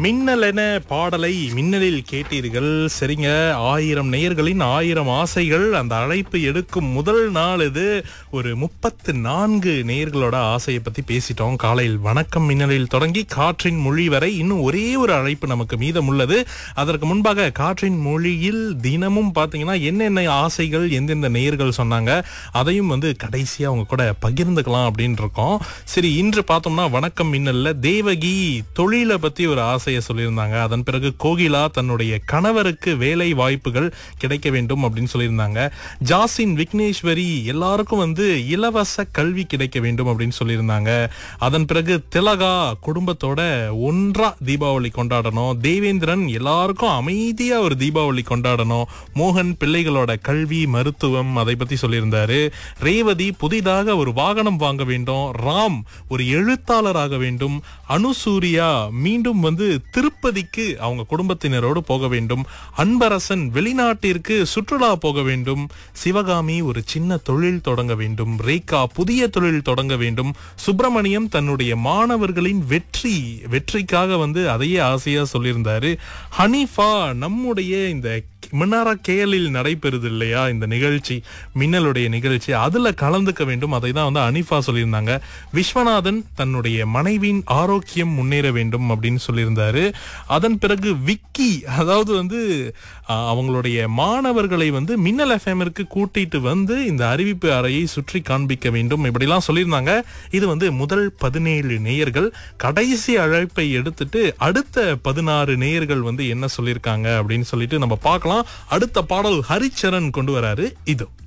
மின்னல் என பாடலை மின்னலில் கேட்டீர்கள் சரிங்க ஆயிரம் நேயர்களின் ஆயிரம் ஆசைகள் அந்த அழைப்பு எடுக்கும் முதல் நாள் இது ஒரு முப்பத்து நான்கு நேயர்களோட ஆசையை பத்தி பேசிட்டோம் காலையில் வணக்கம் மின்னலில் தொடங்கி காற்றின் மொழி வரை இன்னும் ஒரே ஒரு அழைப்பு நமக்கு மீதம் உள்ளது அதற்கு முன்பாக காற்றின் மொழியில் தினமும் பாத்தீங்கன்னா என்னென்ன ஆசைகள் எந்தெந்த நேயர்கள் சொன்னாங்க அதையும் வந்து கடைசியா அவங்க கூட பகிர்ந்துக்கலாம் அப்படின்னு இருக்கோம் சரி இன்று பார்த்தோம்னா வணக்கம் மின்னல்ல தேவகி தொழிலை பத்தி ஒரு ஆசையை சொல்லியிருந்தாங்க அதன் பிறகு கோகிலா தன்னுடைய கணவருக்கு வேலை வாய்ப்புகள் கிடைக்க வேண்டும் அப்படின்னு சொல்லியிருந்தாங்க ஜாசின் விக்னேஸ்வரி எல்லாருக்கும் வந்து இலவச கல்வி கிடைக்க வேண்டும் அப்படின்னு சொல்லியிருந்தாங்க அதன் பிறகு திலகா குடும்பத்தோட ஒன்றா தீபாவளி கொண்டாடணும் தேவேந்திரன் எல்லாருக்கும் அமைதியா ஒரு தீபாவளி கொண்டாடணும் மோகன் பிள்ளைகளோட கல்வி மருத்துவம் அதை பத்தி சொல்லியிருந்தாரு ரேவதி புதிதாக ஒரு வாகனம் வாங்க வேண்டும் ராம் ஒரு எழுத்தாளராக வேண்டும் அனுசூரியா மீண்டும் வந்து திருப்பதிக்கு அவங்க குடும்பத்தினரோடு போக வேண்டும் அன்பரசன் வெளிநாட்டிற்கு சுற்றுலா போக வேண்டும் சிவகாமி ஒரு சின்ன தொழில் தொடங்க வேண்டும் ரேகா புதிய தொழில் தொடங்க வேண்டும் சுப்பிரமணியம் தன்னுடைய மாணவர்களின் வெற்றி வெற்றிக்காக வந்து அதையே ஆசையா சொல்லியிருந்தாரு ஹனீஃபா நம்முடைய இந்த மின்னாரா கேலில் நடைபெறுது இல்லையா இந்த நிகழ்ச்சி மின்னலுடைய நிகழ்ச்சி அதுல கலந்துக்க வேண்டும் அதை தான் வந்து அனிஃபா சொல்லியிருந்தாங்க விஸ்வநாதன் தன்னுடைய மனைவியின் ஆரோக்கியம் முன்னேற வேண்டும் அப்படின்னு சொல்லியிருந்தாரு அதன் பிறகு விக்கி அதாவது வந்து அஹ், அவங்களுடைய மாணவர்களை வந்து மின்னல் எஃப்எம்மிற்கு கூட்டிட்டு வந்து இந்த அறிவிப்பு அறையை சுற்றி காண்பிக்க வேண்டும் இப்படிலாம் சொல்லியிருந்தாங்க இது வந்து முதல் பதினேழு நேயர்கள் கடைசி அழைப்பை எடுத்துட்டு அடுத்த பதினாறு நேயர்கள் வந்து என்ன சொல்லியிருக்காங்க அப்படின்னு சொல்லிட்டு நம்ம பார்க்கலாம் அடுத்த பாடல் ஹரிச்சரன் கொண்டு வராரு இது